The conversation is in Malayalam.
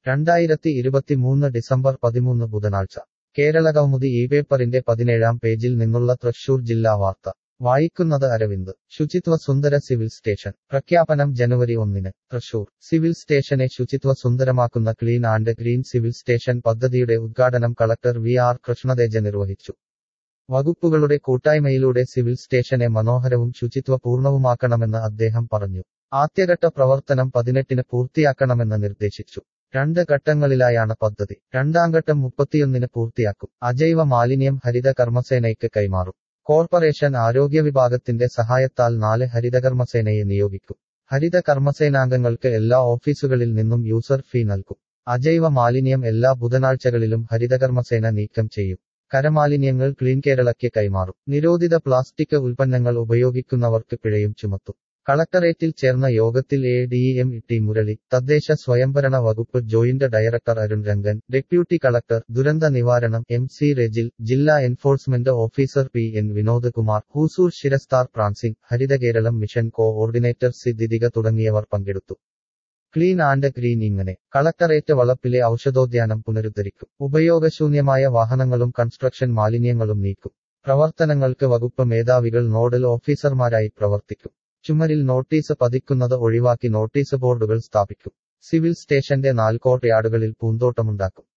രണ്ടായിരത്തി ഇരുപത്തിമൂന്ന് ഡിസംബർ പതിമൂന്ന് ബുധനാഴ്ച കേരളകൗമുദി ഈ പേപ്പറിന്റെ പതിനേഴാം പേജിൽ നിന്നുള്ള തൃശൂർ ജില്ലാ വാർത്ത വായിക്കുന്നത് അരവിന്ദ് ശുചിത്വ സുന്ദര സിവിൽ സ്റ്റേഷൻ പ്രഖ്യാപനം ജനുവരി ഒന്നിന് തൃശൂർ സിവിൽ സ്റ്റേഷനെ ശുചിത്വ സുന്ദരമാക്കുന്ന clean and green civil station പദ്ധതിയുടെ ഉദ്ഘാടനം കളക്ടർ വി ആർ കൃഷ്ണതേജ നിർവഹിച്ചു വകുപ്പുകളുടെ കൂട്ടായ്മയിലൂടെ സിവിൽ സ്റ്റേഷനെ മനോഹരവും ശുചിത്വപൂർണവുമാക്കണമെന്ന് അദ്ദേഹം പറഞ്ഞു ആദ്യഘട്ട പ്രവർത്തനം പതിനെട്ടിന് പൂർത്തിയാക്കണമെന്ന് നിർദ്ദേശിച്ചു രണ്ട് ഘട്ടങ്ങളിലായാണ് പദ്ധതി രണ്ടാം ഘട്ടം മുപ്പത്തിയൊന്നിന് പൂർത്തിയാക്കും അജൈവ മാലിന്യം ഹരിത കർമ്മസേനയ്ക്ക് കൈമാറും കോർപ്പറേഷൻ ആരോഗ്യ വിഭാഗത്തിന്റെ സഹായത്താൽ നാല് ഹരിതകർമ്മസേനയെ നിയോഗിക്കും ഹരിത കർമ്മസേനാംഗങ്ങൾക്ക് എല്ലാ ഓഫീസുകളിൽ നിന്നും യൂസർ ഫീ നൽകും അജൈവ മാലിന്യം എല്ലാ ബുധനാഴ്ചകളിലും ഹരിതകർമ്മസേന നീക്കം ചെയ്യും കരമാലിന്യങ്ങൾ ക്ലീൻ കേരളയ്ക്ക് കൈമാറും നിരോധിത പ്ലാസ്റ്റിക് ഉൽപ്പന്നങ്ങൾ ഉപയോഗിക്കുന്നവർക്ക് പിഴയും ചുമത്തും കളക്ടറേറ്റിൽ ചേർന്ന യോഗത്തിൽ A D M T Murali തദ്ദേശ സ്വയംഭരണ വകുപ്പ് joint director Arun Rangan deputy collector ദുരന്ത നിവാരണം എം സി റെജിൽ ജില്ലാ enforcement officer P N Vinod Kumar ഹൂസൂർ ശിരസ്താർ പ്രാൻസിംഗ് Haritha Keralam mission coordinator C Didika തുടങ്ങിയവർ പങ്കെടുത്തു ക്ലീൻ ആൻഡ് ഗ്രീൻ ഇങ്ങനെ കളക്ടറേറ്റ് വളപ്പിലെ ഔഷധോദ്യാനം പുനരുദ്ധരിക്കും ഉപയോഗശൂന്യമായ വാഹനങ്ങളും കൺസ്ട്രക്ഷൻ മാലിന്യങ്ങളും നീക്കും പ്രവർത്തനങ്ങൾക്ക് വകുപ്പ് മേധാവികൾ നോഡൽ ഓഫീസർമാരായി പ്രവർത്തിക്കും ചുമരിൽ നോട്ടീസ് പതിക്കുന്നത് ഒഴിവാക്കി നോട്ടീസ് ബോർഡുകൾ സ്ഥാപിക്കും സിവിൽ സ്റ്റേഷന്റെ നാൽക്കോട്ട് യാർഡുകളിൽ പൂന്തോട്ടമുണ്ടാക്കും